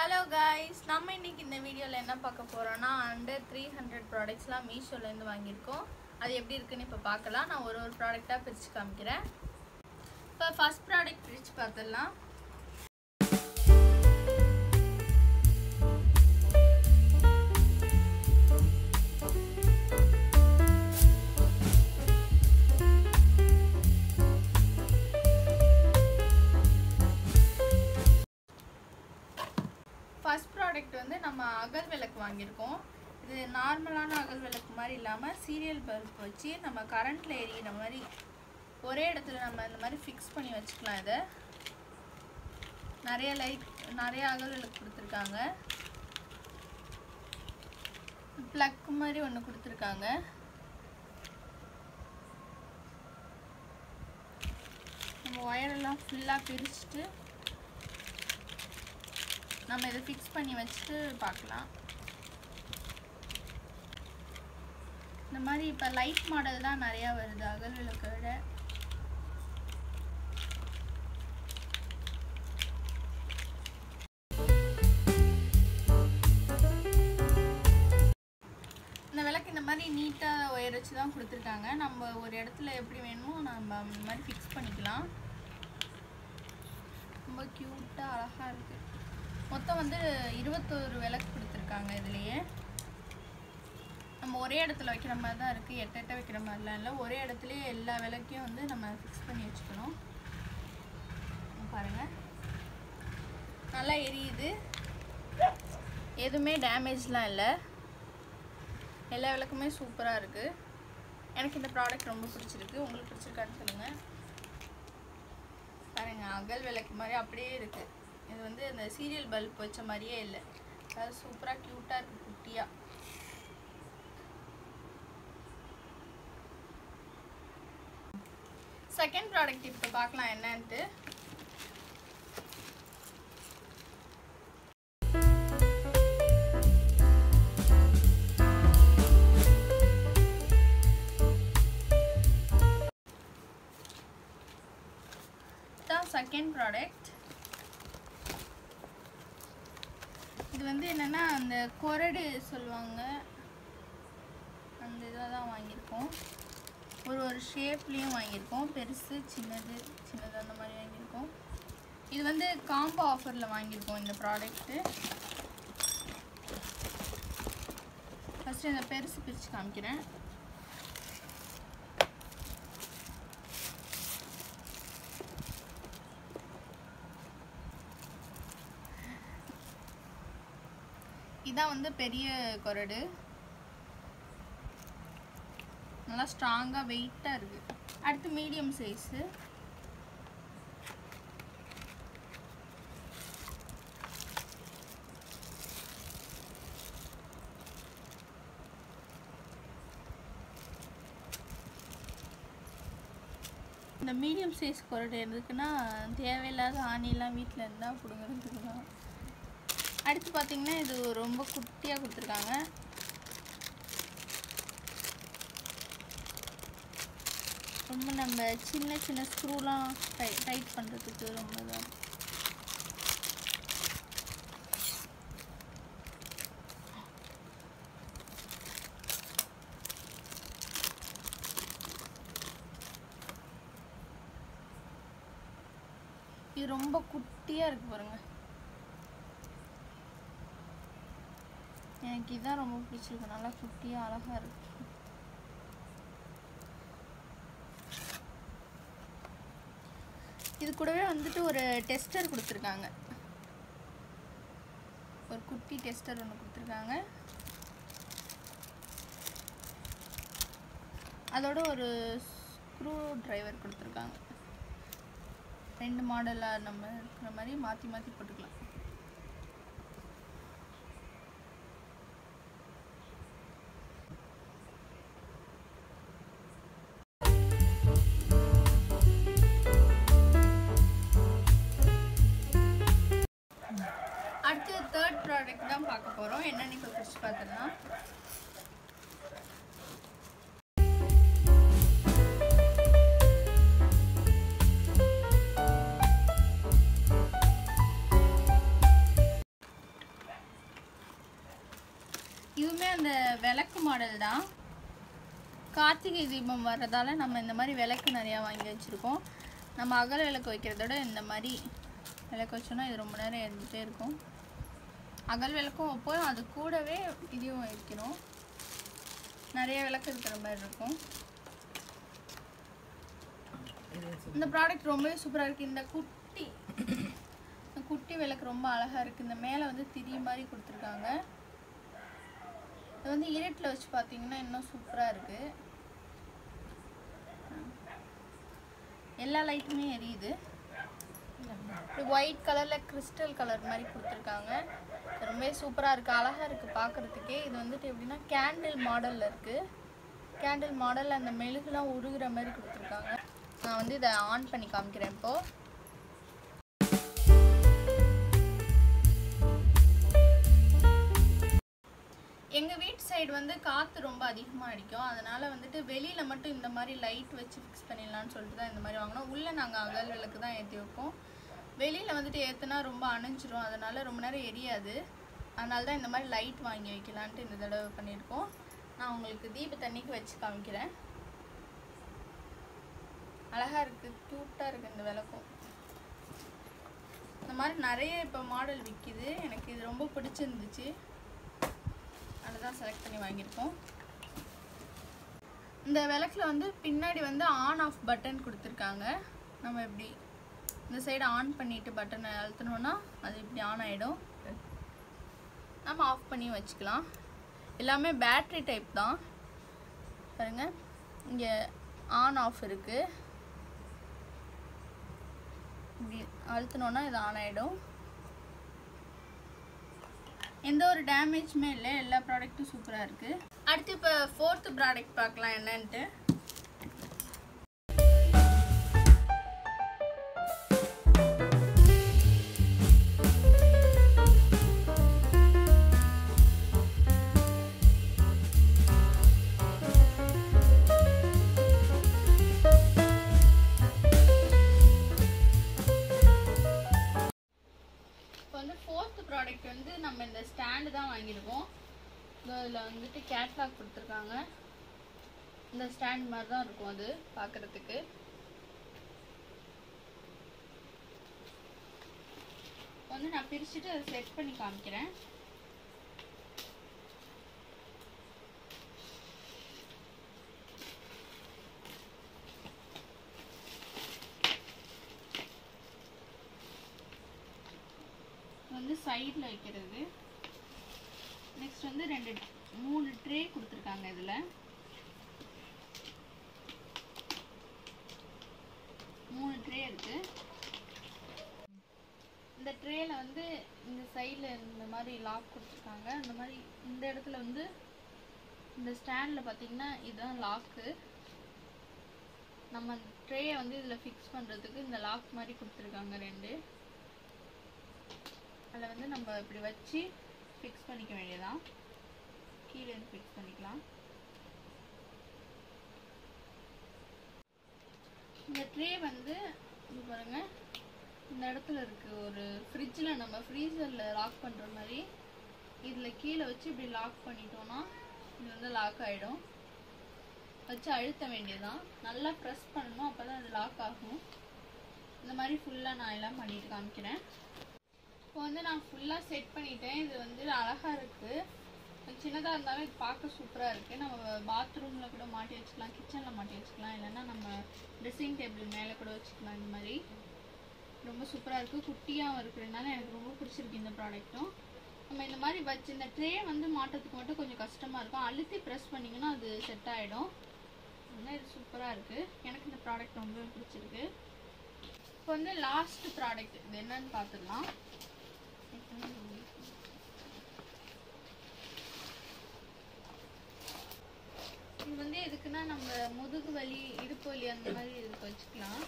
hello guys நம்ம இன்னைக்கு இந்த வீடியோவில் என்ன பார்க்க போகிறோம்னா அண்டர் த்ரீ ஹண்ட்ரட் ப்ராடக்ட்ஸ்லாம் மீஷோலேருந்து வாங்கியிருக்கோம் அது எப்படி இருக்குன்னு இப்போ பார்க்கலாம் நான் ஒரு ஒரு ப்ராடக்டாக பிரித்து காமிக்கிறேன் இப்போ ஃபஸ்ட் ப்ராடக்ட் பிரித்து பார்த்துடலாம் ஃபர்ஸ்ட் ப்ராடக்ட் வந்து நம்ம அகல் விளக்கு வாங்கியிருக்கோம் இது நார்மலான அகல் விளக்கு மாதிரி இல்லாமல் சீரியல் பல்ப் வச்சு நம்ம கரண்ட்டில் எரியிற மாதிரி ஒரே இடத்துல நம்ம இந்த மாதிரி ஃபிக்ஸ் பண்ணி வச்சுக்கலாம் இதை நிறைய லைட் நிறைய அகல் விளக்கு கொடுத்துருக்காங்க ப்ளக் மாதிரி ஒன்று கொடுத்துருக்காங்க நம்ம ஒயரெல்லாம் ஃபுல்லாக பிரிச்சுட்டு நம்ம இதை ஃபிக்ஸ் பண்ணி வச்சுட்டு பார்க்கலாம் இந்த மாதிரி இப்போ லைட் மாடல் தான் நிறையா வருது அகல் விளக்கை விட இந்த விளக்கு இந்த மாதிரி நீட்டாக ஒயர் வச்சு தான் கொடுத்துருக்காங்க நம்ம ஒரு இடத்துல எப்படி வேணுமோ நம்ம இந்த மாதிரி ஃபிக்ஸ் பண்ணிக்கலாம் ரொம்ப க்யூட்டாக அழகாக இருக்குது மொத்தம் வந்து இருபத்தோரு விளக்கு கொடுத்துருக்காங்க இதுலேயே நம்ம ஒரே இடத்துல வைக்கிற மாதிரி தான் இருக்குது எட்ட எட்ட வைக்கிற மாதிரிலாம் இல்லை ஒரே இடத்துலையே எல்லா விளக்கையும் வந்து நம்ம ஃபிக்ஸ் பண்ணி வச்சுக்கணும் பாருங்கள் நல்லா எரியுது எதுவுமே டேமேஜ்லாம் இல்லை எல்லா விளக்குமே சூப்பராக இருக்குது எனக்கு இந்த ப்ராடக்ட் ரொம்ப பிடிச்சிருக்கு உங்களுக்கு பிடிச்சிருக்கான்னு சொல்லுங்கள் பாருங்கள் அகல் விளக்கு மாதிரி அப்படியே இருக்குது இது வந்து அந்த சீரியல் பல்ப் வச்ச மாதிரியே இல்லை அது சூப்பராக க்யூட்டாக இருக்குது குட்டியாக செகண்ட் ப்ராடக்ட் இப்போ பார்க்கலாம் என்னன்ட்டு தான் செகண்ட் ப்ராடக்ட் இது வந்து என்னென்னா அந்த கொரடு சொல்லுவாங்க அந்த இதாக தான் வாங்கியிருக்கோம் ஒரு ஒரு ஷேப்லேயும் வாங்கியிருக்கோம் பெருசு சின்னது சின்னது அந்த மாதிரி வாங்கியிருக்கோம் இது வந்து காம்போ ஆஃபரில் வாங்கியிருக்கோம் இந்த ப்ராடக்ட்டு ஃபஸ்ட்டு இந்த பெருசு பிரித்து காமிக்கிறேன் இதான் வந்து பெரிய கொரடு நல்லா ஸ்ட்ராங்காக வெயிட்டாக இருக்குது அடுத்து மீடியம் சைஸு இந்த மீடியம் சைஸ் கொரடு எதுக்குன்னா தேவையில்லாத ஆணிலாம் வீட்டில் இருந்தால் பிடுங்கிறதுக்கு தான் அடுத்து பார்த்தீங்கன்னா இது ரொம்ப குட்டியாக கொடுத்துருக்காங்க ரொம்ப நம்ம சின்ன சின்ன ஸ்க்ரூலாம் டை டைட் பண்ணுறதுக்கு ரொம்ப இதாக இது ரொம்ப குட்டியாக இருக்கு பாருங்க எனக்கு இதான் ரொம்ப பிடிச்சிருக்கு நல்லா குட்டியாக அழகாக இருக்கு இது கூடவே வந்துட்டு ஒரு டெஸ்டர் கொடுத்துருக்காங்க ஒரு குட்டி டெஸ்டர் ஒன்று கொடுத்துருக்காங்க அதோட ஒரு ஸ்க்ரூ டிரைவர் கொடுத்துருக்காங்க ரெண்டு மாடலாக நம்ம இருக்கிற மாதிரி மாற்றி மாற்றி போட்டுக்கலாம் அடுத்து தேர்ட் ப்ராடக்ட் தான் பார்க்க போகிறோம் என்னன்னு இப்போ ஃபஸ்ட் பார்த்துக்கலாம் அந்த விளக்கு மாடல் தான் கார்த்திகை தீபம் வர்றதால நம்ம இந்த மாதிரி விளக்கு நிறையா வாங்கி வச்சுருக்கோம் நம்ம அகல் விளக்கு வைக்கிறத விட இந்த மாதிரி விளக்கு வச்சோன்னா இது ரொம்ப நேரம் இருந்துகிட்டே இருக்கும் அகல் விளக்கும் வைப்போம் அது கூடவே இதையும் வைக்கணும் நிறைய விளக்கு இருக்கிற மாதிரி இருக்கும் இந்த ப்ராடக்ட் ரொம்பவே சூப்பராக இருக்குது இந்த குட்டி இந்த குட்டி விளக்கு ரொம்ப அழகாக இருக்குது இந்த மேலே வந்து திரி மாதிரி கொடுத்துருக்காங்க இது வந்து இருட்டில் வச்சு பார்த்தீங்கன்னா இன்னும் சூப்பராக இருக்குது எல்லா லைட்டுமே எரியுது ஒயிட் கலரில் கிறிஸ்டல் கலர் மாதிரி கொடுத்துருக்காங்க இது ரொம்பவே சூப்பராக இருக்குது அழகாக இருக்குது பார்க்குறதுக்கே இது வந்துட்டு எப்படின்னா கேண்டில் மாடலில் இருக்குது கேண்டில் மாடலில் அந்த மெழுகுலாம் உருகுற மாதிரி கொடுத்துருக்காங்க நான் வந்து இதை ஆன் பண்ணி காமிக்கிறேன் இப்போது எங்கள் வீட்டு சைடு வந்து காற்று ரொம்ப அதிகமாக அடிக்கும் அதனால் வந்துட்டு வெளியில் மட்டும் இந்த மாதிரி லைட் வச்சு ஃபிக்ஸ் பண்ணிடலான்னு சொல்லிட்டு தான் இந்த மாதிரி வாங்கினோம் உள்ளே நாங்கள் அகல் விளக்கு தான் ஏற்றி வைப்போம் வெளியில் வந்துட்டு ஏற்றுனா ரொம்ப அணைஞ்சிரும் அதனால் ரொம்ப நேரம் எரியாது அதனால தான் இந்த மாதிரி லைட் வாங்கி வைக்கலான்ட்டு இந்த தடவை பண்ணியிருக்கோம் நான் உங்களுக்கு தீப தண்ணிக்கு வச்சு காமிக்கிறேன் அழகாக இருக்குது க்யூட்டாக இருக்குது இந்த விளக்கும் இந்த மாதிரி நிறைய இப்போ மாடல் விற்கிது எனக்கு இது ரொம்ப பிடிச்சிருந்துச்சு அதுதான் செலக்ட் பண்ணி வாங்கியிருக்கோம் இந்த விளக்கில் வந்து பின்னாடி வந்து ஆன் ஆஃப் பட்டன் கொடுத்துருக்காங்க நம்ம இப்படி இந்த சைடு ஆன் பண்ணிட்டு பட்டனை அழுத்தினோன்னா அது இப்படி ஆன் ஆகிடும் நம்ம ஆஃப் பண்ணி வச்சுக்கலாம் எல்லாமே பேட்ரி டைப் தான் பாருங்க இங்கே ஆன் ஆஃப் இருக்குது இப்படி அழுத்தினோன்னா இது ஆன் ஆகிடும் எந்த ஒரு டேமேஜுமே இல்லை எல்லா ப்ராடக்ட்டும் சூப்பராக இருக்குது அடுத்து இப்போ ஃபோர்த்து ப்ராடக்ட் பார்க்கலாம் என்னன்ட்டு இப்போ வந்து ஃபோர்த் ப்ராடக்ட் வந்து நம்ம இந்த ஸ்டாண்டு தான் வாங்கியிருக்கோம் இதில் வந்துட்டு கேட்லாக் கொடுத்துருக்காங்க இந்த ஸ்டாண்ட் மாதிரி தான் இருக்கும் அது பார்க்குறதுக்கு வந்து நான் பிரிச்சுட்டு அதை செட் பண்ணி காமிக்கிறேன் வந்து சைடில் வைக்கிறது நெக்ஸ்ட் வந்து ரெண்டு மூணு ட்ரே கொடுத்துருக்காங்க இதில் மூணு ட்ரே இருக்கு இந்த ட்ரேல வந்து இந்த சைடில் இந்த மாதிரி லாக் கொடுத்துருக்காங்க இந்த மாதிரி இந்த இடத்துல வந்து இந்த ஸ்டாண்டில் பார்த்தீங்கன்னா இதுதான் லாக்கு நம்ம ட்ரேயை வந்து இதில் ஃபிக்ஸ் பண்ணுறதுக்கு இந்த லாக் மாதிரி கொடுத்துருக்காங்க ரெண்டு அதில் வந்து நம்ம இப்படி வச்சு ஃபிக்ஸ் பண்ணிக்க வேண்டியதான் கீழே இருந்து ஃபிக்ஸ் பண்ணிக்கலாம் இந்த ட்ரே வந்து இது பாருங்க இந்த இடத்துல இருக்கு ஒரு ஃப்ரிட்ஜில் நம்ம ஃப்ரீசரில் லாக் பண்ணுற மாதிரி இதில் கீழே வச்சு இப்படி லாக் பண்ணிட்டோம்னா இது வந்து லாக் ஆகிடும் வச்சு அழுத்த வேண்டியதான் நல்லா ப்ரெஸ் பண்ணணும் அப்போ தான் அது லாக் ஆகும் இந்த மாதிரி ஃபுல்லாக நான் எல்லாம் பண்ணிட்டு காமிக்கிறேன் இப்போ வந்து நான் ஃபுல்லாக செட் பண்ணிட்டேன் இது வந்து அழகாக இருக்குது சின்னதாக இருந்தாலும் இது பார்க்க சூப்பராக இருக்குது நம்ம பாத்ரூமில் கூட மாட்டி வச்சுக்கலாம் கிச்சனில் மாட்டி வச்சுக்கலாம் இல்லைன்னா நம்ம ட்ரெஸ்ஸிங் டேபிள் மேலே கூட வச்சுக்கலாம் இந்த மாதிரி ரொம்ப சூப்பராக இருக்குது குட்டியாகவும் இருக்கிறதுனால எனக்கு ரொம்ப பிடிச்சிருக்கு இந்த ப்ராடக்ட்டும் நம்ம இந்த மாதிரி வச்சு இந்த ட்ரே வந்து மாட்டுறதுக்கு மட்டும் கொஞ்சம் கஷ்டமாக இருக்கும் அழுத்தி ப்ரெஸ் பண்ணிங்கன்னா அது செட் ஆகிடும் அதனால் இது சூப்பராக இருக்குது எனக்கு இந்த ப்ராடக்ட் ரொம்பவே பிடிச்சிருக்கு இப்போ வந்து லாஸ்ட் ப்ராடக்ட் இது என்னன்னு பார்த்துடலாம் இது வந்து எதுக்குன்னா நம்ம முதுகு வலி இடுப்பு வலி அந்த மாதிரி இதுக்கு வச்சுக்கலாம்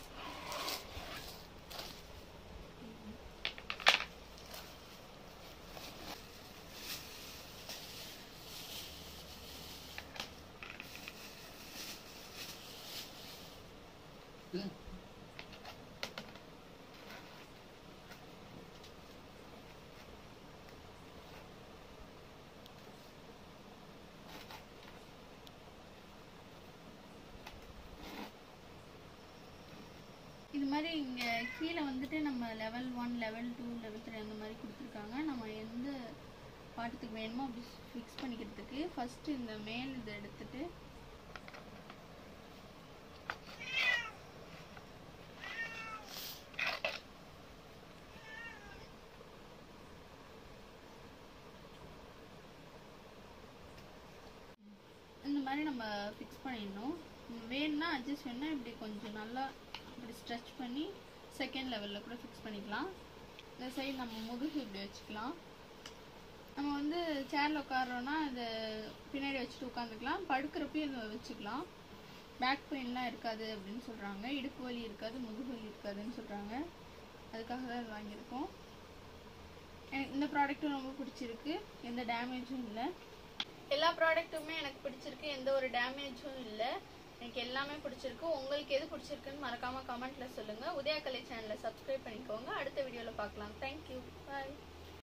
இங்கே கீழே வந்துட்டு நம்ம level one level two level three அந்த மாதிரி கொடுத்துருக்காங்க நம்ம எந்த பாட்டத்துக்கு வேணுமோ அப்படி ஃபிக்ஸ் பண்ணிக்கிறதுக்கு ஃபஸ்ட்டு இந்த மேல் இதை எடுத்துட்டு இந்த மாதிரி நம்ம ஃபிக்ஸ் பண்ணிடணும் வேணும்னா அட்ஜஸ்ட் வேணும்னா இப்படி கொஞ்சம் நல்லா இப்படி ஸ்ட்ரெச் பண்ணி செகண்ட் லெவலில் கூட ஃபிக்ஸ் பண்ணிக்கலாம் இந்த சைடு நம்ம முதுகு இப்படி வச்சுக்கலாம் நம்ம வந்து சேரில் உட்காரோன்னா இதை பின்னாடி வச்சுட்டு உட்காந்துக்கலாம் படுக்கிறப்பையும் இதை வச்சுக்கலாம் பேக் பெயின்லாம் இருக்காது அப்படின்னு சொல்கிறாங்க இடுப்பு வலி இருக்காது முதுகு வலி இருக்காதுன்னு சொல்கிறாங்க அதுக்காக தான் இது வாங்கியிருக்கோம் எனக்கு இந்த ப்ராடக்ட்டும் ரொம்ப பிடிச்சிருக்கு எந்த டேமேஜும் இல்லை எல்லா ப்ராடக்ட்டுமே எனக்கு பிடிச்சிருக்கு எந்த ஒரு டேமேஜும் இல்லை எனக்கு எல்லாமே பிடிச்சிருக்கு உங்களுக்கு எது பிடிச்சிருக்குன்னு மறக்காம கமெண்ட்ல சொல்லுங்க உதயா கலை சேனலை சப்ஸ்கிரைப் பண்ணிக்கோங்க அடுத்த வீடியோவில் பார்க்கலாம் தேங்க்யூ பாய்